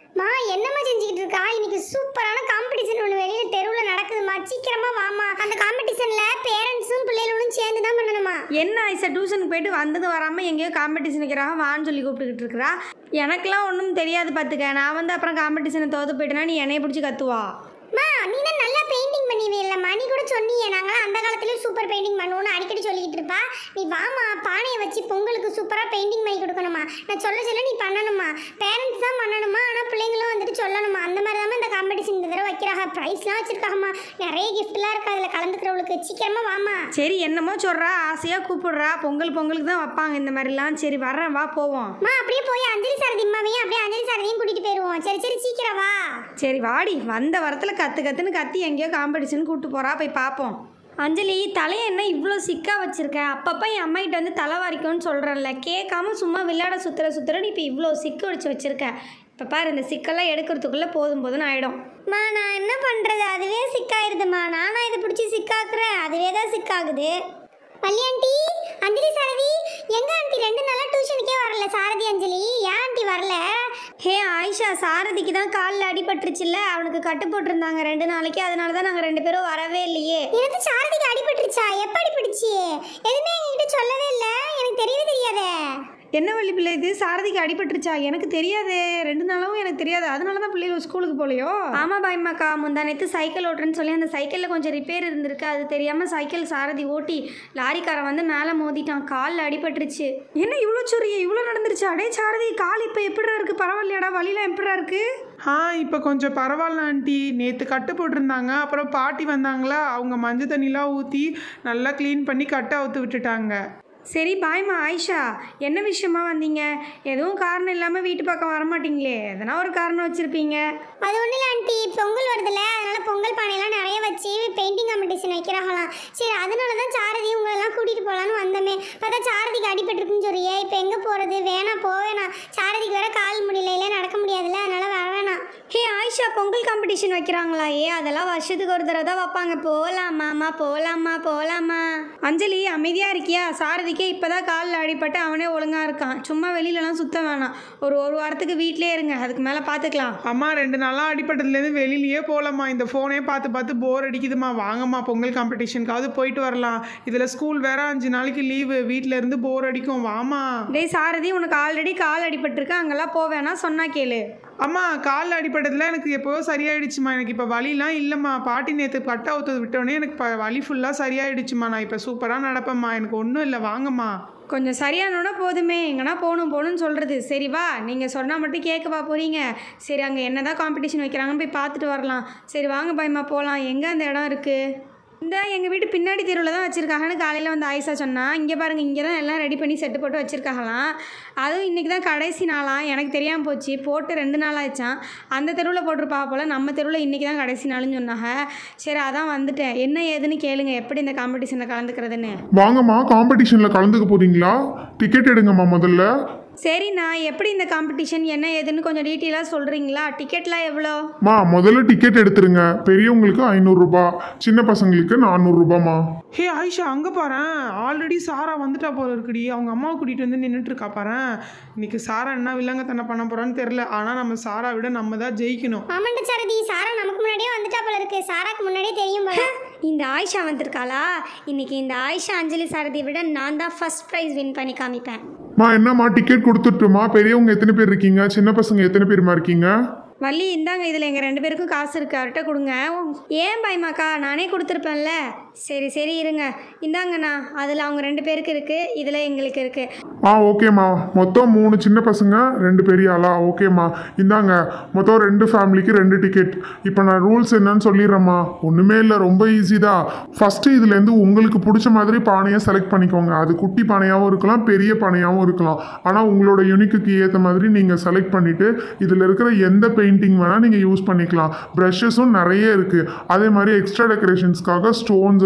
மா என்னம்மா செஞ்சுக்கிட்டு இருக்கா இன்னைக்கு சூப்பரான காம்படிஷன் ஒன்று வெளியில் தெருவில் நடக்குதுமா சீக்கிரமா வாமா அந்த காம்படிஷனில் பேரண்ட்ஸும் பிள்ளைகளும் சேர்ந்து தான் பண்ணணுமா என்ன ஐசா டியூஷனுக்கு போயிட்டு வந்தது வராமல் எங்கேயோ காம்படிஷன் வைக்கிறாங்க வான்னு சொல்லி கூப்பிட்டுக்கிட்டு இருக்கிறா எனக்கெல்லாம் ஒன்றும் தெரியாது பார்த்துக்க நான் வந்து அப்புறம் காம்படிஷனை தோற்று போயிட்டேன்னா நீ என்னைய பிடிச்சி கத்துவா மா நீ தான் நல்லா பெயிண்டிங் பண்ணுவீல்லம்மா நீ கூட சொன்னியே நாங்களாம் அந்த காலத்துலேயும் சூப்பர் பெயிண்டிங் பண்ணுவோம்னு அடிக்கடி சொல்லிக்கிட்டு இருப்பா நீ வாமா பானையை வச்சு பொங்கலுக்கு சூப்பராக பெயிண்டிங் பண்ணி கொடுக்கணுமா நான் சொல்ல சொல்ல நீ பண்ணணுமா பேரண்ட்ஸ் தான் பண்ணணுமா ஆனால் பிள்ளைங்களும் வந்துட்டு சொல்லணுமா அந்த மாதிரி தான் இந்த காம்படிஷன் இந்த தடவை வைக்கிறாங்க ப்ரைஸ்லாம் வச்சிருக்காங்கம்மா நிறைய கிஃப்ட்லாம் இருக்கு அதில் கலந்துக்கிறவளுக்கு சீக்கிரமா வாமா சரி என்னமோ சொல்கிறா ஆசையாக கூப்பிடுறா பொங்கல் பொங்கலுக்கு தான் வைப்பாங்க இந்த மாதிரிலாம் சரி வர்றேன் வா போவோம் மா அப்படியே போய் அஞ்சலி சாரதி அம்மாவையும் அப்படியே அஞ்சலி சாரதியும் கூட்டிட்டு போயிடுவோம் சரி சரி சீக்கிரம் வா சரி வாடி வந்த வரத்தில் கற்று கற்றுன்னு கத்தி எங்கேயோ காம்படிஷன் கூப்பிட்டு போகிறா போய் பார்ப்போம் அஞ்சலி தலையை என்ன இவ்வளோ சிக்காக வச்சுருக்க அப்பப்போ என் அம்மாகிட்ட வந்து தலை வாரிக்கோன்னு சொல்கிறேன்ல கேட்காம சும்மா விளையாட சுற்றுற சுற்றுறன்னு இப்போ இவ்வளோ சிக்கு வச்சு வச்சுருக்க இப்போ பாரு இந்த சிக்கெல்லாம் எடுக்கிறதுக்குள்ளே போதும் போதும்னு ஆகிடும் மா நான் என்ன பண்ணுறது அதுவே சிக்காயிருதுமா நானா இதை பிடிச்சி சிக்காக்குறேன் அதுவே தான் சிக்காகுது பள்ளி ஆண்டி அஞ்சலி சாரதி எங்க ஆண்டி ரெண்டு நாளா டியூஷனுக்கே வரல சாரதி அஞ்சலி ஏன் ஆண்டி வரல ஹே ஆயிஷா சாரதிக்கு தான் காலில் அடிபட்டுருச்சுல்ல அவனுக்கு கட்டு போட்டிருந்தாங்க ரெண்டு நாளைக்கு அதனால தான் நாங்கள் ரெண்டு பேரும் வரவே இல்லையே எனக்கு சாரதிக்கு அடிபட்டுருச்சா எப்ப அடிபட்டுச்சு எதுவுமே எங்ககிட்ட சொல்லவே இல்லை எனக்கு தெரியவே தெரியாதே என்ன வழி பிள்ளை இது சாரதிக்கு அடிபட்டுருச்சா எனக்கு தெரியாதே ரெண்டு நாளாவும் எனக்கு தெரியாது அதனால தான் பிள்ளைகள் ஸ்கூலுக்கு போகலையோ ஆமாம் பாய்மாக்கா முந்தா நேற்று சைக்கிள் ஓட்டுறேன்னு சொல்லி அந்த சைக்கிளில் கொஞ்சம் ரிப்பேர் இருந்திருக்கு அது தெரியாமல் சைக்கிள் சாரதி ஓட்டி லாரிக்காரன் வந்து மேலே மோதிட்டான் காலில் அடிபட்டுருச்சு என்ன இவ்வளோ சொரிய இவ்வளோ நடந்துருச்சு அடே சாரதி கால் இப்போ எப்படிடா இருக்குது பரவாயில்லையாடா வழிலாம் எப்படிடா இருக்குது ஆ இப்போ கொஞ்சம் பரவாயில்ல ஆண்டி நேற்று கட்டு போட்டிருந்தாங்க அப்புறம் பாட்டி வந்தாங்களா அவங்க மஞ்சள் தண்ணிலாம் ஊற்றி நல்லா க்ளீன் பண்ணி கட்டை அவுத்து விட்டுட்டாங்க சரி பாய்மா ஆயிஷா என்ன விஷயமா வந்தீங்க எதுவும் காரணம் இல்லாமல் வீட்டு பக்கம் வரமாட்டீங்களே எதனா ஒரு காரணம் வச்சுருப்பீங்க அது ஒன்றும் இல்லை ஆண்டி பொங்கல் வருதுல்ல அதனால பொங்கல் பானையெல்லாம் நிறைய வச்சு பெயிண்டிங் காம்படிஷன் வைக்கிறாங்களாம் சரி அதனால தான் சாரதி உங்களெல்லாம் கூட்டிகிட்டு போகலான்னு வந்தோமே பார்த்தா சாரதிக்கு அடிபட்டிருக்குன்னு சொல்றியே இப்போ எங்கே போகிறது வேணாம் போவேணாம் சாரதிக்கு வேற கால் முடியல இல்லை நடக்க முடியாதுல்ல அதனால வர வேணாம் ஹே ஆயிஷா பொங்கல் காம்படிஷன் வைக்கிறாங்களா ஏ அதெல்லாம் வருஷத்துக்கு ஒரு தடவை தான் வைப்பாங்க போகலாமாம்மா போகலாமா போகலாமா அஞ்சலி அமைதியாக இருக்கியா சாரதிக்கே இப்போதான் காலில் அடிபட்டு அவனே ஒழுங்காக இருக்கான் சும்மா வெளியிலலாம் சுத்த வேணாம் ஒரு ஒரு வாரத்துக்கு வீட்டிலே இருங்க அதுக்கு மேலே பார்த்துக்கலாம் அம்மா ரெண்டு நாளாக அடிப்பட்டதுலேருந்து வெளியிலயே போகலம்மா இந்த ஃபோனே பார்த்து பார்த்து போர் அடிக்குதுமா வாங்கம்மா பொங்கல் காம்படிஷனுக்காவது போயிட்டு வரலாம் இதில் ஸ்கூல் வேற அஞ்சு நாளைக்கு லீவு வீட்டில் இருந்து போர் அடிக்கும் வாமா டேய் சாரதி உனக்கு ஆல்ரெடி கால் அடிபட்டிருக்கு அங்கெல்லாம் போவேனா சொன்னா கேளு அம்மா காலில் அடிப்பட்டதுல எனக்கு எப்போவோ சரியாயிடுச்சுமா எனக்கு இப்போ வலிலாம் இல்லைம்மா பாட்டி நேற்று கட்டை ஊற்றது விட்டோடனே எனக்கு இப்போ வலி ஃபுல்லாக சரியாயிடுச்சுமா நான் இப்போ சூப்பராக நடப்பேம்மா எனக்கு ஒன்றும் இல்லை வாங்கம்மா கொஞ்சம் சரியானோட போதுமே எங்கன்னா போகணும் போகணும்னு சொல்கிறது சரி வா நீங்கள் சொன்னால் மட்டும் கேட்கவா போகிறீங்க சரி அங்கே என்ன தான் காம்படிஷன் வைக்கிறாங்கன்னு போய் பார்த்துட்டு வரலாம் சரி வாங்க பயமா போகலாம் எங்கே அந்த இடம் இருக்குது இந்த எங்கள் வீட்டு பின்னாடி தெருவில் தான் வச்சுருக்காங்கன்னு காலையில் வந்து ஆயிஷா சொன்னா இங்கே பாருங்கள் இங்கே தான் எல்லாம் ரெடி பண்ணி செட்டு போட்டு வச்சுருக்காங்களாம் அதுவும் இன்றைக்கி தான் கடைசி நாளாம் எனக்கு தெரியாமல் போச்சு போட்டு ரெண்டு நாள் ஆச்சான் அந்த தெருவில் போட்டிருப்பா போல் நம்ம தெருவில் இன்றைக்கி தான் கடைசி நாள்னு சொன்னாங்க சரி அதான் வந்துட்டேன் என்ன ஏதுன்னு கேளுங்க எப்படி இந்த காம்படிஷனில் கலந்துக்கிறதுன்னு வாங்கம்மா காம்படிஷனில் கலந்துக்க போறீங்களா டிக்கெட் எடுங்கம்மா முதல்ல சரிண்ணா எப்படி இந்த காம்படிஷன் என்ன ஏதுன்னு கொஞ்சம் டீட்டெயிலாக சொல்கிறீங்களா டிக்கெட்லாம் எவ்வளோ மா முதல்ல டிக்கெட் எடுத்துருங்க பெரியவங்களுக்கு ஐநூறுரூபா சின்ன பசங்களுக்கு நானூறுரூபாம்மா ஹே ஆயிஷா அங்கே பாரேன் ஆல்ரெடி சாரா வந்துட்டா போல இருக்குடி அவங்க அம்மாவை கூட்டிகிட்டு வந்து நின்றுட்டு இருக்கா பாரேன் இன்னைக்கு சாரா என்ன வில்லங்கத்தனை பண்ண போகிறான்னு தெரில ஆனால் நம்ம சாரா விட நம்ம தான் ஜெயிக்கணும் ஆமாண்ட சாரதி சாரா நமக்கு முன்னாடியே வந்துட்டா போல இருக்கு சாராக்கு முன்னாடியே தெரியும் போல இந்த ஆயிஷா வந்திருக்காளா இன்னைக்கு இந்த ஆயிஷா அஞ்சலி சாரதியை விட நான் தான் ஃபர்ஸ்ட் ப்ரைஸ் வின் பண்ணி காமிப்பேன் மா என்னம்மா டிக்கெட் கொடுத்துட்டுமா பெரியவங்க எத்தனை பேர் இருக்கீங்க சின்ன பசங்க எத்தனை பேருமா இருக்கீங்க வள்ளி இந்தாங்க இதில் எங்கள் ரெண்டு பேருக்கும் காசு இருக்கு அவர்கிட்ட கொடுங்க ஏன் பயமாக்கா நானே கொடுத்துருப்பேன்ல சரி சரி இருங்க இந்தாங்கண்ணா அதில் அவங்க ரெண்டு பேருக்கு இருக்குது இதில் எங்களுக்கு இருக்குது ஆ ஓகேம்மா மொத்தம் மூணு சின்ன பசங்க ரெண்டு பெரிய ஆளா ஓகேம்மா இந்தாங்க மொத்தம் ரெண்டு ஃபேமிலிக்கு ரெண்டு டிக்கெட் இப்போ நான் ரூல்ஸ் என்னன்னு சொல்லிடுறேம்மா ஒன்றுமே இல்லை ரொம்ப ஈஸி தான் ஃபஸ்ட்டு இதுலேருந்து உங்களுக்கு பிடிச்ச மாதிரி பானையை செலக்ட் பண்ணிக்கோங்க அது குட்டி பானையாகவும் இருக்கலாம் பெரிய பானையாகவும் இருக்கலாம் ஆனால் உங்களோட யூனிக்கு ஏற்ற மாதிரி நீங்கள் செலக்ட் பண்ணிவிட்டு இதில் இருக்கிற எந்த பெயிண்டிங் வேணால் நீங்கள் யூஸ் பண்ணிக்கலாம் ப்ரஷஸும் நிறைய இருக்குது அதே மாதிரி எக்ஸ்ட்ரா டெக்கரேஷன்ஸ்க்காக ஸ்டோன்ஸ்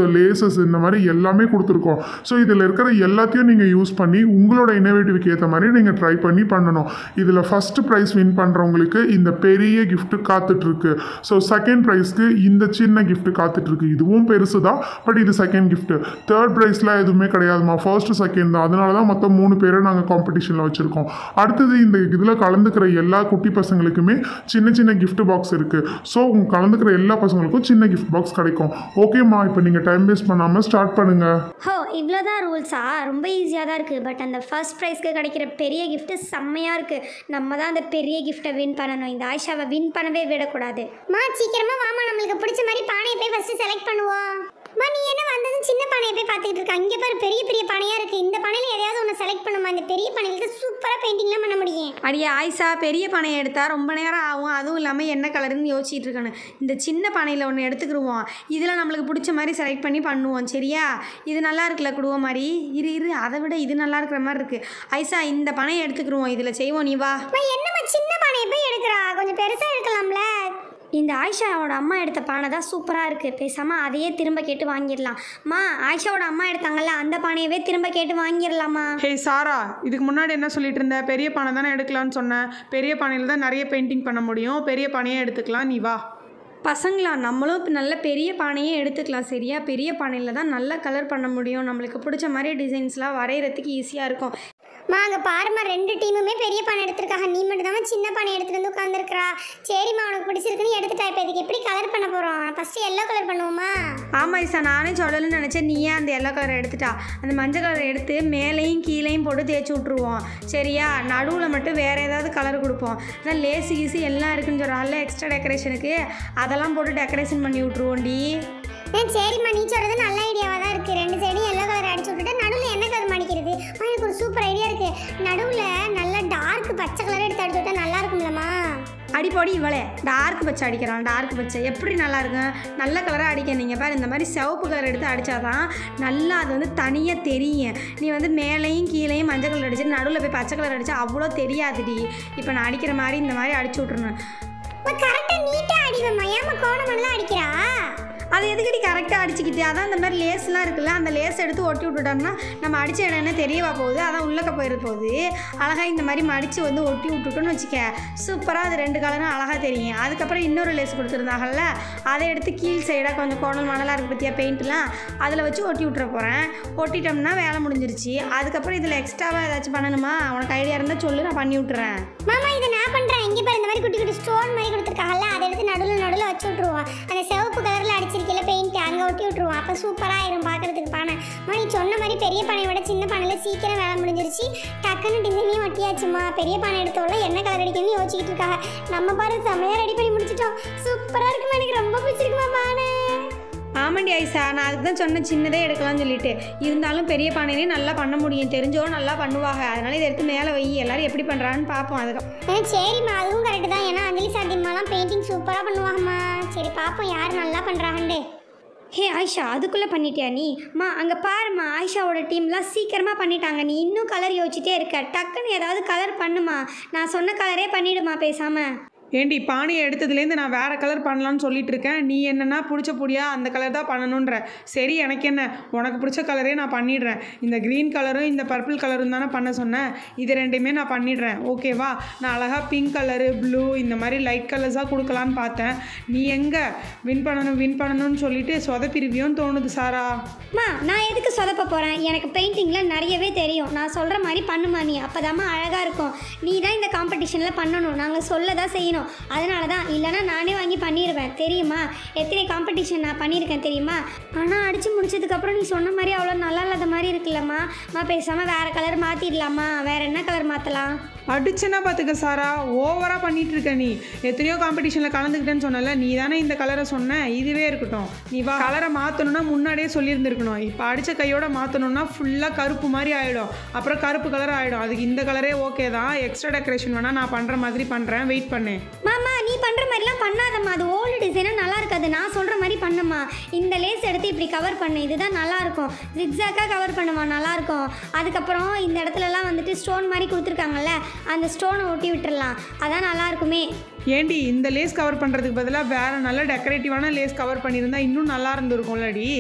லேசஸ் இந்த மாதிரி எல்லாமே கொடுத்துருக்கோம் ஸோ இதில் இருக்கிற எல்லாத்தையும் நீங்கள் யூஸ் பண்ணி உங்களோட இன்னோவேட்டிவ்க்கு ஏற்ற மாதிரி நீங்கள் ட்ரை பண்ணி பண்ணணும் இதில் ஃபஸ்ட்டு ப்ரைஸ் வின் பண்ணுறவங்களுக்கு இந்த பெரிய gift காத்துட்ருக்கு ஸோ செகண்ட் ப்ரைஸ்க்கு இந்த சின்ன gift காத்துட்ருக்கு இதுவும் பெருசு தான் பட் இது செகண்ட் gift தேர்ட் ப்ரைஸ்லாம் எதுவுமே கிடையாதுமா ஃபர்ஸ்ட் செகண்ட் தான் அதனால தான் மொத்தம் மூணு பேரை நாங்கள் காம்படிஷனில் வச்சுருக்கோம் அடுத்தது இந்த இதில் கலந்துக்கிற எல்லா குட்டி பசங்களுக்குமே சின்ன சின்ன gift பாக்ஸ் இருக்குது ஸோ உங்க கலந்துக்கிற எல்லா பசங்களுக்கும் சின்ன gift பாக்ஸ் கிடைக்கும் ஓகேம்மா இப்போ நீங்கள் டைம் வேஸ்ட் பண்ணாமல் ஸ்டார்ட் பண்ணுங்கள் ஹோ இவ்வளோதான் ரூல்ஸா ரொம்ப ஈஸியாக தான் இருக்குது பட் அந்த ஃபர்ஸ்ட் ப்ரைஸ்க்கு கிடைக்கிற பெரிய கிஃப்ட்டு செம்மையாக இருக்குது நம்ம தான் அந்த பெரிய கிஃப்ட்டை வின் பண்ணணும் இந்த ஆயிஷாவை வின் பண்ணவே விடக்கூடாது மா சீக்கிரமா வாமா நம்மளுக்கு பிடிச்ச மாதிரி பானையை போய் ஃபஸ்ட்டு செலக்ட் பண்ணுவோம் மா நீ என்ன வந்ததும் சின்ன பானையை போய் பார்த்துக்கிட்டு இருக்க இங்கே பாரு பெரிய பெரிய பானையாக இருக்குது இந்த பானையில் எதையாவது ஒன்று செலக்ட் பண்ணுமா இந்த பெரிய பானையில் சூப்பராக பெயிண்டிங்லாம் பண்ண முடியும் அடியே ஆயிஷா பெரிய பானையை எடுத்தால் ரொம்ப நேரம் ஆகும் அதுவும் இல்லாமல் என்ன கலருன்னு யோசிச்சுட்டு இருக்கணும் இந்த சின்ன பானையில் ஒன்று எடுத்துக்கிடுவோம் இதில் நம்மளுக்கு பிடிச்ச மாதிரி செலக்ட் பண்ணி பண்ணுவோம் சரியா இது நல்லா இருக்குல்ல குடுவ மாதிரி இரு இரு அதை விட இது நல்லா இருக்கிற மாதிரி இருக்குது ஐசா இந்த பானையை எடுத்துக்கிடுவோம் இதில் செய்வோம் நீ வா அம்மா என்னம்மா சின்ன பானையை போய் எடுக்கிறா கொஞ்சம் பெருசாக எடுக்கலாம்ல இந்த ஆயிஷாவோட அம்மா எடுத்த பானை தான் சூப்பராக இருக்குது பேசாமல் அதையே திரும்ப கேட்டு வாங்கிடலாம் மா ஆயிஷாவோட அம்மா எடுத்தாங்கல்ல அந்த பானையவே திரும்ப கேட்டு வாங்கிடலாமா ஹே சாரா இதுக்கு முன்னாடி என்ன சொல்லிட்டு இருந்த பெரிய பானை தானே எடுக்கலாம்னு சொன்னேன் பெரிய பானையில் தான் நிறைய பெயிண்டிங் பண்ண முடியும் பெரிய பானையே எடுத்துக்கலாம் நீ வா பசங்களா நம்மளும் இப்போ நல்ல பெரிய பானையே எடுத்துக்கலாம் சரியா பெரிய பானையில் தான் நல்ல கலர் பண்ண முடியும் நம்மளுக்கு பிடிச்ச மாதிரி டிசைன்ஸ்லாம் வரைகிறதுக்கு ஈஸியாக இருக்கும் மா அங்கே பாரும்மா ரெண்டு டீமுமே பெரிய பானை எடுத்திருக்காங்க நீ மட்டும் தான் சின்ன பானை எடுத்துட்டு வந்து உட்காந்துருக்கா சரிம்மா உனக்கு பிடிச்சிருக்குன்னு எடுத்துட்டா இப்போ இதுக்கு எப்படி கலர் பண்ண போகிறோம் ஃபஸ்ட்டு எல்லோ கலர் பண்ணுவோமா ஆமாம் ஐசா நானே சொல்லணும்னு நினச்சேன் நீயே அந்த எல்லோ கலரை எடுத்துட்டா அந்த மஞ்சள் கலரை எடுத்து மேலேயும் கீழேயும் போட்டு தேய்ச்சி விட்ருவோம் சரியா நடுவில் மட்டும் வேறு ஏதாவது கலர் கொடுப்போம் அதான் லேசு கீசு எல்லாம் இருக்குன்னு சொல்கிறாள் எக்ஸ்ட்ரா டெக்கரேஷனுக்கு அதெல்லாம் போட்டு டெக்கரேஷன் பண்ணி விட்ருவோண்டி ஏ சரிம்மா நீ சொல்கிறது நல்ல ஐடியாவாக தான் இருக்குது ரெண்டு சைடும் எல்லோ கலர் அடிச்சு விட்டுட்டு நடுவில் என்ன கலர் மடிக்கிறது அம்மா, எனக்கு ஒரு சூப்பர் ஐடியா இருக்குது நடுவில் நல்ல டார்க் பச்சை கலர் எடுத்து அடிச்சு விட்டா நல்லா இருக்கும்லம்மா அடிப்பொடி இவளே டார்க் பச்சை அடிக்கிறான் டார்க் பச்சை எப்படி நல்லா இருக்கும் நல்ல கலராக அடிக்க நீங்கள் பாரு இந்த மாதிரி சிவப்பு கலர் எடுத்து அடித்தாதான் நல்லா அது வந்து தனியாக தெரியும் நீ வந்து மேலேயும் கீழேயும் மஞ்சள் கலர் அடிச்சு நடுவில் போய் பச்சை கலர் அடித்தா அவ்வளோ தெரியாதுடி இப்போ நான் அடிக்கிற மாதிரி இந்த மாதிரி அடிச்சு விட்ருணும் கரெக்டாக நீட்டாக அடிவேம்மா ஏமா கோணமெல்லாம் அடிக்கிறா அது எதுக்கடி கரெக்டாக அடிச்சுக்கிட்டு அதான் இந்த மாதிரி லேஸ்லாம் இருக்குல்ல அந்த லேஸ் எடுத்து ஒட்டி விட்டுட்டோம்னா நம்ம அடித்த இடம் என்ன தெரியவா போகுது அதான் உள்ளக்க போயிட போகுது அழகாக இந்த மாதிரி மடித்து வந்து ஒட்டி விட்டுட்டோன்னு வச்சுக்க சூப்பராக அது ரெண்டு கலரும் அழகாக தெரியும் அதுக்கப்புறம் இன்னொரு லேஸ் கொடுத்துருந்தாங்கல்ல அதை எடுத்து கீழ் சைடாக கொஞ்சம் கோணல் மணலாக இருக்கு பற்றியா பெயிண்ட்லாம் அதில் வச்சு ஒட்டி விட்டுற போகிறேன் ஒட்டிட்டோம்னா வேலை முடிஞ்சிருச்சு அதுக்கப்புறம் இதில் எக்ஸ்ட்ராவாக ஏதாச்சும் பண்ணணுமா உனக்கு ஐடியா இருந்தால் சொல்லு நான் பண்ணி விட்டுறேன் மாமா இதை நான் பண்ணுறேன் இங்கே பாரு இந்த மாதிரி குட்டி குட்டி ஸ்டோன் மாதிரி கொடுத்துருக்காங்கல்ல அதை எடுத்து நடுவில் நடுவில் வச்சு விட்ருவோம் அந்த சிவப்பு கலரில் அடிச்சிருக்கல பெயிண்ட் அங்கே ஒட்டி விட்ருவோம் அப்போ சூப்பராக ஆயிரும் பார்க்கறதுக்கு பானை அம்மா நீ சொன்ன மாதிரி பெரிய பானையை விட சின்ன பானையில் சீக்கிரம் வேலை முடிஞ்சிருச்சு டக்குன்னு டிசைனையும் ஒட்டியாச்சுமா பெரிய பானை எடுத்தோட என்ன கலர் அடிக்கணும்னு யோசிச்சுக்கிட்டு இருக்காங்க நம்ம பாரு செம்மையாக ரெடி பண்ணி முடிச்சிட்டோம் சூப்பராக இருக்குமா எனக்கு ரொம்ப பிடிச்சிருக்குமா பானை ஆமாண்டி ஐசா நான் அதுக்கு தான் சொன்ன சின்னதே எடுக்கலாம்னு சொல்லிட்டு இருந்தாலும் பெரிய பானையிலையும் நல்லா பண்ண முடியும் தெரிஞ்சோ நல்லா பண்ணுவாங்க அதனால இதை எடுத்து மேலே வை எல்லாரும் எப்படி பண்ணுறான்னு பார்ப்போம் அதுக்கு ஆ சரிம்மா அதுவும் கரெக்டு தான் ஏன்னா அஞ்சலி சாத்தியம்மாலாம் பெயிண்டிங் சூப்பராக பண்ணுவாங்கம்மா சரி பார்ப்போம் யார் நல்லா பண்ணுறாங்கன்னு ஹே ஆயிஷா அதுக்குள்ளே பண்ணிட்டியா நீ மா அங்கே பாரும்மா ஆயிஷாவோட டீம்லாம் சீக்கிரமாக பண்ணிட்டாங்க நீ இன்னும் கலர் யோசிச்சுட்டே இருக்க டக்குன்னு ஏதாவது கலர் பண்ணுமா நான் சொன்ன கலரே பண்ணிடுமா பேசாமல் ஏண்டி பானையை எடுத்ததுலேருந்து நான் வேறு கலர் பண்ணலான்னு சொல்லிட்டு இருக்கேன் நீ என்னன்னா பிடிச்ச புடியா அந்த கலர் தான் பண்ணணுன்ற சரி எனக்கு என்ன உனக்கு பிடிச்ச கலரே நான் பண்ணிடுறேன் இந்த க்ரீன் கலரும் இந்த பர்பிள் கலரும் தானே பண்ண சொன்னேன் இது ரெண்டுமே நான் பண்ணிடுறேன் ஓகேவா நான் அழகாக பிங்க் கலரு ப்ளூ இந்த மாதிரி லைட் கலர்ஸாக கொடுக்கலான்னு பார்த்தேன் நீ எங்கே வின் பண்ணணும் வின் பண்ணணும்னு சொல்லிட்டு சொதப்பிருவியோன்னு தோணுது சாரா மா நான் எதுக்கு சொதப்ப போகிறேன் எனக்கு பெயிண்டிங்கில் நிறையவே தெரியும் நான் சொல்கிற மாதிரி பண்ணுமா நீ அப்போதாம்மா அழகாக இருக்கும் நீ தான் இந்த காம்படிஷனில் பண்ணணும் நாங்கள் சொல்ல தான் செய்யணும் அதனால தான் இல்லைனா நானே வாங்கி பண்ணிடுவேன் தெரியுமா எத்தனை காம்படிஷன் நான் பண்ணியிருக்கேன் தெரியுமா ஆனால் அடித்து முடிச்சதுக்கப்புறம் நீ சொன்ன மாதிரி அவ்வளோ நல்லா இல்லாத மாதிரி இருக்குல்லம்மா மா பேசாமல் வேறு கலர் மாற்றிடலாமா வேறு என்ன கலர் மாற்றலாம் அடிச்சேன்னா பார்த்துக்க சாரா ஓவராக பண்ணிட்டு இருக்க நீ எத்தனையோ காம்படிஷனில் கலந்துக்கிட்டேன்னு சொன்னல நீ தானே இந்த கலரை சொன்ன இதுவே இருக்கட்டும் நீ வா கலரை மாற்றணும்னா முன்னாடியே சொல்லியிருந்திருக்கணும் இப்போ அடித்த கையோட மாற்றணும்னா ஃபுல்லாக கருப்பு மாதிரி ஆகிடும் அப்புறம் கருப்பு கலர் ஆகிடும் அதுக்கு இந்த கலரே ஓகே தான் எக்ஸ்ட்ரா டெக்கரேஷன் வேணால் நான் பண்ணுற மாதிரி பண்ணுறேன் வெயிட் பண்ணு மாமா நீ பண்ணுற மாதிரிலாம் பண்ணாதம்மா அது ஓல்டு டிசைனாக நல்லா இருக்காது நான் சொல்கிற மாதிரி பண்ணுமா இந்த லேஸ் எடுத்து இப்படி கவர் பண்ணு இதுதான் நல்லா இருக்கும் ஜிக்ஸாக்காக கவர் பண்ணுமா நல்லா இருக்கும் அதுக்கப்புறம் இந்த இடத்துலலாம் வந்துட்டு ஸ்டோன் மாதிரி கொடுத்துருக்காங்கல்ல அந்த ஸ்டோனை ஒட்டி விட்டுறலாம் அதான் நல்லா இருக்குமே ஏண்டி இந்த லேஸ் கவர் பண்ணுறதுக்கு பதிலாக வேறு நல்ல டெக்கரேட்டிவான லேஸ் கவர் பண்ணியிருந்தா இன்னும் நல்லா இருந்திருக்கும்லடி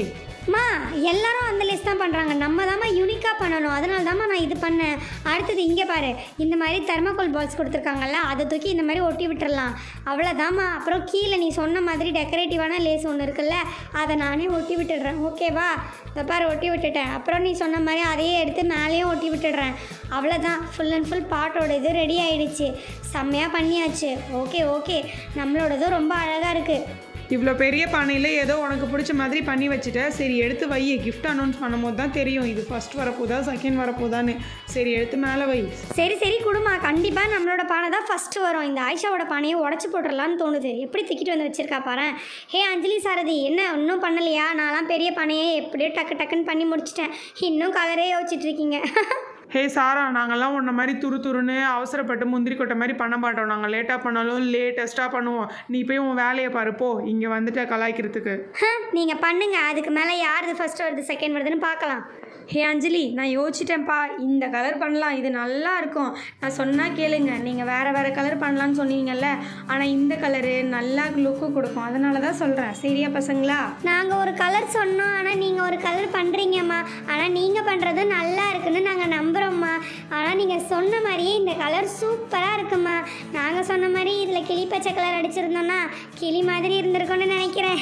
மா எல்லாரும் அந்த லேஸ் தான் பண்ணுறாங்க நம்ம தாம்மா யூனிக்காக பண்ணணும் அதனால தாம்மா நான் இது பண்ணேன் அடுத்தது இங்கே பாரு இந்த மாதிரி தெர்மாக்கோல் பால்ஸ் கொடுத்துருக்காங்கல்ல அதை தூக்கி இந்த மாதிரி ஒட்டி விட்டுறலாம் அவ்வளோதாம்மா அப்புறம் கீழே நீ சொன்ன மாதிரி டெக்கரேட்டிவான லேஸ் ஒன்று இருக்குல்ல அதை நானே ஒட்டி விட்டுடுறேன் ஓகேவா இதை பாரு ஒட்டி விட்டுட்டேன் அப்புறம் நீ சொன்ன மாதிரி அதையே எடுத்து மேலேயும் ஒட்டி விட்டுடுறேன் அவ்வளோதான் ஃபுல் அண்ட் ஃபுல் பாட்டோட இது ரெடி ஆயிடுச்சு செம்மையாக பண்ணியாச்சு ஓகே ஓகே நம்மளோடதும் ரொம்ப அழகாக இருக்குது இவ்வளோ பெரிய பானையில் ஏதோ உனக்கு பிடிச்ச மாதிரி பண்ணி வச்சுட்ட சரி எடுத்து வை கிஃப்ட் அனௌன்ஸ் பண்ணும்போது தான் தெரியும் இது ஃபர்ஸ்ட் வரப்போதா செகண்ட் வரப்போதான்னு சரி எடுத்து மேலே வை சரி சரி குடுமா கண்டிப்பாக நம்மளோட பானை தான் ஃபஸ்ட்டு வரும் இந்த ஆயிஷாவோட பானையை உடச்சி போட்டுடலான்னு தோணுது எப்படி தூக்கிட்டு வந்து வச்சிருக்கா பாரு ஹே அஞ்சலி சாரதி என்ன இன்னும் பண்ணலையா நான்லாம் பெரிய பானையை எப்படியோ டக்கு டக்குன்னு பண்ணி முடிச்சிட்டேன் இன்னும் கலரே யோசிச்சுட்டு இருக்கீங்க ஹே சாரா நாங்கள்லாம் உன்ன மாதிரி துரு துருன்னு அவசரப்பட்டு முந்திரி கொட்டை மாதிரி பண்ண மாட்டோம் நாங்கள் லேட்டாக பண்ணாலும் லேட்டஸ்ட்டாக பண்ணுவோம் நீ போய் உன் வேலையை பாரு போ இங்கே வந்துட்ட கலாய்க்கிறதுக்கு நீங்கள் பண்ணுங்க அதுக்கு மேலே யாருது ஃபர்ஸ்ட் வருது செகண்ட் வருதுன்னு பார்க்கலாம் ஹே அஞ்சலி நான் யோசிச்சிட்டேன்ப்பா இந்த கலர் பண்ணலாம் இது நல்லா இருக்கும் நான் சொன்னால் கேளுங்க நீங்கள் வேறு வேறு கலர் பண்ணலான்னு சொன்னீங்கல்ல ஆனால் இந்த கலரு நல்லா லுக்கு கொடுக்கும் அதனால தான் சொல்கிறேன் சரியா பசங்களா நாங்கள் ஒரு கலர் சொன்னோம் ஆனால் நீங்கள் ஒரு கலர் பண்ணுறீங்கம்மா ஆனால் நீங்கள் பண்ணுறது நல்லா இருக்குன்னு நாங்கள் நம்புகிறோம்மா ஆனால் நீங்கள் சொன்ன மாதிரியே இந்த கலர் சூப்பராக இருக்குமா நாங்கள் சொன்ன மாதிரி இதில் கிளி பச்சை கலர் அடிச்சிருந்தோன்னா கிளி மாதிரி இருந்திருக்கும்னு நினைக்கிறேன்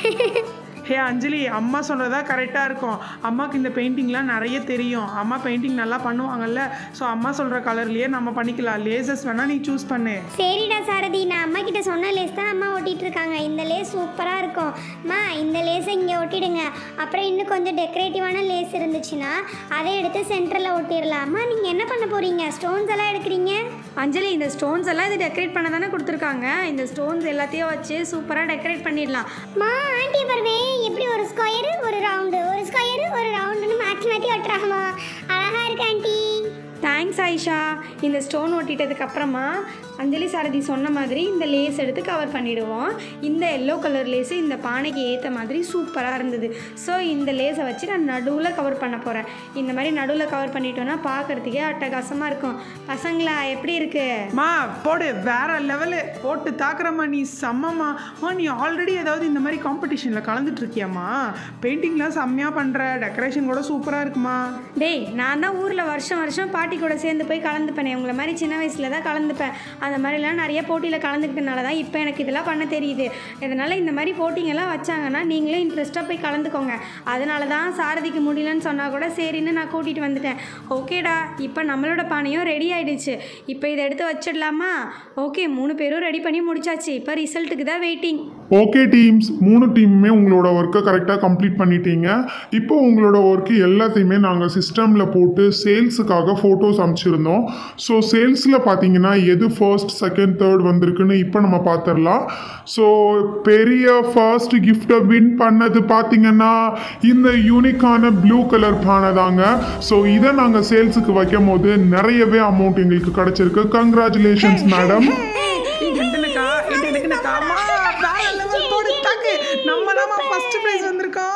ஹே அஞ்சலி அம்மா சொல்கிறதா கரெக்டாக இருக்கும் அம்மாவுக்கு இந்த பெயிண்டிங்லாம் நிறைய தெரியும் அம்மா பெயிண்டிங் நல்லா பண்ணுவாங்கல்ல ஸோ அம்மா சொல்கிற கலர்லேயே நம்ம பண்ணிக்கலாம் லேசஸ் வேணால் நீ சூஸ் பண்ணு சரிடா சாரதி நான் அம்மா கிட்ட சொன்ன லேஸ் தான் அம்மா ஒட்டிட்டு இருக்காங்க இந்த லேஸ் சூப்பராக இருக்கும் அம்மா இந்த லேஸை இங்கே ஒட்டிடுங்க அப்புறம் இன்னும் கொஞ்சம் டெக்கரேட்டிவான லேஸ் இருந்துச்சுன்னா அதை எடுத்து சென்டரில் ஒட்டிடலாம் அம்மா நீங்கள் என்ன பண்ண போகிறீங்க ஸ்டோன்ஸ் எல்லாம் எடுக்கிறீங்க அஞ்சலி இந்த ஸ்டோன்ஸ் எல்லாம் இது டெக்கரேட் பண்ண தானே கொடுத்துருக்காங்க இந்த ஸ்டோன்ஸ் எல்லாத்தையும் வச்சு சூப்பராக டெக்கரேட் பண்ணிடலாம் மா ஆண்டி பாருவே எப்படி ஒரு ஸ்கொயரு ஒரு ரவுண்டு ஒரு ஸ்கொயரு ஒரு ரவுண்டுன்னு மாற்றி மாற்றி ஒட்டுறாங்கம்மா அழகா இருக்கு ஆண்டி தேங்க்ஸ் ஆயிஷா இந்த ஸ்டோன் ஒட்டிட்டதுக்கு அப்புறமா அஞ்சலி சாரதி சொன்ன மாதிரி இந்த லேஸ் எடுத்து கவர் பண்ணிடுவோம் இந்த எல்லோ கலர் லேஸு இந்த பானைக்கு ஏற்ற மாதிரி சூப்பராக இருந்தது ஸோ இந்த லேஸை வச்சு நான் நடுவில் கவர் பண்ண போகிறேன் இந்த மாதிரி நடுவில் கவர் பண்ணிட்டோன்னா பார்க்குறதுக்கே அட்டகாசமாக இருக்கும் பசங்களா எப்படி இருக்குது மா போடு வேற லெவலு போட்டு தாக்குறம்மா நீ செம்மம்மா மா நீ ஆல்ரெடி ஏதாவது இந்த மாதிரி காம்படிஷனில் கலந்துட்டு இருக்கியாம்மா பெயிண்டிங்லாம் செம்மையாக பண்ணுற டெக்கரேஷன் கூட சூப்பராக இருக்குமா டேய் நான் தான் ஊரில் வருஷம் வருஷம் பாட்டி கூட சேர்ந்து போய் கலந்துப்பேனே உங்களை மாதிரி சின்ன வயசில் தான் கலந்துப்பேன் அந்த மாதிரிலாம் நிறைய போட்டியில் கலந்துக்கிட்டனால தான் இப்போ எனக்கு இதெல்லாம் பண்ண தெரியுது இதனால் இந்த மாதிரி போட்டிங்கெல்லாம் வச்சாங்கன்னா நீங்களே இன்ட்ரெஸ்ட்டாக போய் கலந்துக்கோங்க அதனால தான் சாரதிக்கு முடியலன்னு சொன்னால் கூட சரின்னு நான் கூட்டிகிட்டு வந்துட்டேன் ஓகேடா இப்போ நம்மளோட பானையும் ரெடி ஆயிடுச்சு இப்போ இதை எடுத்து வச்சிடலாமா ஓகே மூணு பேரும் ரெடி பண்ணி முடிச்சாச்சு இப்போ ரிசல்ட்டுக்கு தான் வெயிட்டிங் ஓகே டீம்ஸ் மூணு டீமுமே உங்களோட ஒர்க்கை கரெக்டாக கம்ப்ளீட் பண்ணிட்டீங்க இப்போ உங்களோட ஒர்க்கு எல்லாத்தையுமே நாங்கள் சிஸ்டமில் போட்டு சேல்ஸுக்காக ஃபோட்டோஸ் அனுப்பிச்சிருந்தோம் ஸோ சேல்ஸில் பார்த்தீங்கன்னா எது ஃபர்ஸ்ட் செகண்ட் தேர்ட் வந்திருக்குன்னு இப்போ நம்ம பார்த்துடலாம் ஸோ பெரிய ஃபர்ஸ்ட் கிஃப்ட்டை வின் பண்ணது பார்த்தீங்கன்னா இந்த யூனிக்கான ப்ளூ கலர் பானை தாங்க ஸோ இதை நாங்கள் சேல்ஸுக்கு வைக்கும் போது நிறையவே அமௌண்ட் எங்களுக்கு கிடச்சிருக்கு கங்க்ராச்சுலேஷன்ஸ் மேடம் எனக்குனக்கா எனக்குனக்கா அம்மா வேற லெவல் போடு தாக்கு நம்ம தான் ஃபர்ஸ்ட் ப்ரைஸ் வந்திருக்கோம்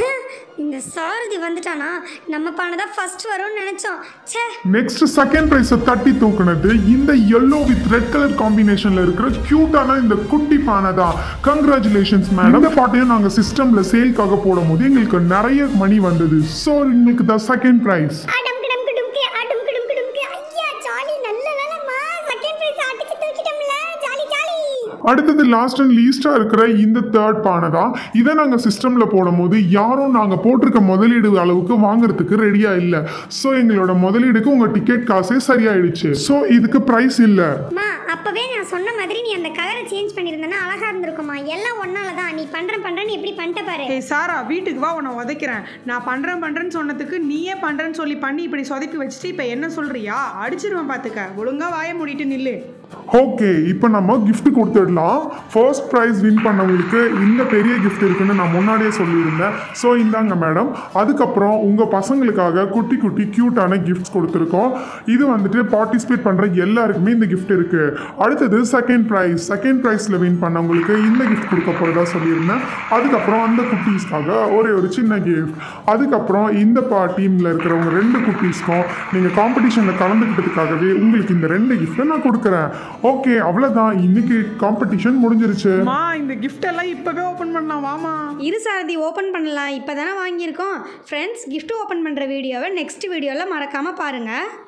இந்த சாரதி வந்துட்டானா நம்ம பானை தான் ஃபர்ஸ்ட் வரும்னு நினச்சோம் ச்சே நெக்ஸ்ட் செகண்ட் ப்ரைஸை தட்டி தூக்குனது இந்த எல்லோ வித் ரெட் கலர் காம்பினேஷன்ல இருக்கிற கியூட்டான இந்த குட்டி பானை தான் கங்க்ராச்சுலேஷன்ஸ் மேடம் இந்த பாட்டையும் நாங்கள் சிஸ்டம்ல சேல்க்காக போடும் போது எங்களுக்கு நிறைய மணி வந்தது ஸோ எங்களுக்கு த செகண்ட் ப்ரைஸ் அடம் கிடம் கிடும்கி அடம் கிடும் கிடும்கி ஐயா ஜாலி நல்ல வேலைம்மா செகண்ட் பிரைஸ் அடிச்சு தூக்கிட்டோம்ல ஜாலி ஜாலி அடுத்தது லாஸ்ட் அண்ட் லீஸ்டா இருக்கிற இந்த தேர்ட் பானை தான் இதை நாங்கள் சிஸ்டம்ல போடும் போது யாரும் நாங்கள் போட்டிருக்க முதலீடு அளவுக்கு வாங்குறதுக்கு ரெடியா இல்லை ஸோ எங்களோட முதலீடுக்கு உங்க டிக்கெட் காசே சரியாயிடுச்சு ஸோ இதுக்கு ப்ரைஸ் இல்லை அம்மா அப்பவே நான் சொன்ன மாதிரி நீ அந்த கலரை சேஞ்ச் பண்ணியிருந்தேன்னா அழகா இருந்திருக்குமா எல்லாம் ஒன்னால தான் நீ பண்ற பண்றேன்னு எப்படி பண்ணிட்ட பாரு ஏய் சாரா வீட்டுக்கு வா உன்னை உதைக்கிறேன் நான் பண்ணுறேன் பண்ணுறேன்னு சொன்னதுக்கு நீயே பண்ணுறேன்னு சொல்லி பண்ணி இப்படி சொதப்பி வச்சுட்டு இப்போ என்ன சொல்கிறியா அடிச்சிருவேன் பார்த்துக்க ஒழுங்கா வாய மூடிட்டு நில்லு ஓகே இப்போ நம்ம gift கொடுத்துடலாம் ஃபர்ஸ்ட் ப்ரைஸ் வின் பண்ணவங்களுக்கு இந்த பெரிய gift இருக்குன்னு நான் முன்னாடியே சொல்லியிருந்தேன் ஸோ இந்தாங்க மேடம் அதுக்கப்புறம் உங்கள் பசங்களுக்காக குட்டி குட்டி க்யூட்டான கிஃப்ட்ஸ் கொடுத்துருக்கோம் இது வந்துட்டு பார்ட்டிசிபேட் பண்ணுற எல்லாருக்குமே இந்த gift இருக்குது அடுத்தது செகண்ட் ப்ரைஸ் செகண்ட் ப்ரைஸில் வின் பண்ணவங்களுக்கு இந்த gift கொடுக்க போகிறதா சொல்லியிருந்தேன் அதுக்கப்புறம் அந்த குட்டீஸ்க்காக ஒரே ஒரு சின்ன கிஃப்ட் அதுக்கப்புறம் இந்த பா டீமில் இருக்கிறவங்க ரெண்டு குட்டீஸ்க்கும் நீங்கள் காம்படிஷனில் கலந்துக்கிட்டதுக்காகவே உங்களுக்கு இந்த ரெண்டு கிஃப்ட்டை நான் கொடுக்குறேன் ஓகே அவ்வளோதான் இன்னைக்கு காம்படிஷன் முடிஞ்சிருச்சு மா இந்த கிஃப்ட் எல்லாம் இப்போவே ஓப்பன் பண்ணலாம் வாமா இரு சாரதி ஓப்பன் பண்ணலாம் இப்போ தானே வாங்கியிருக்கோம் ஃப்ரெண்ட்ஸ் gift ஓப்பன் பண்ணுற வீடியோவை நெக்ஸ்ட் வீடியோவில் மறக்காமல் பாருங்கள்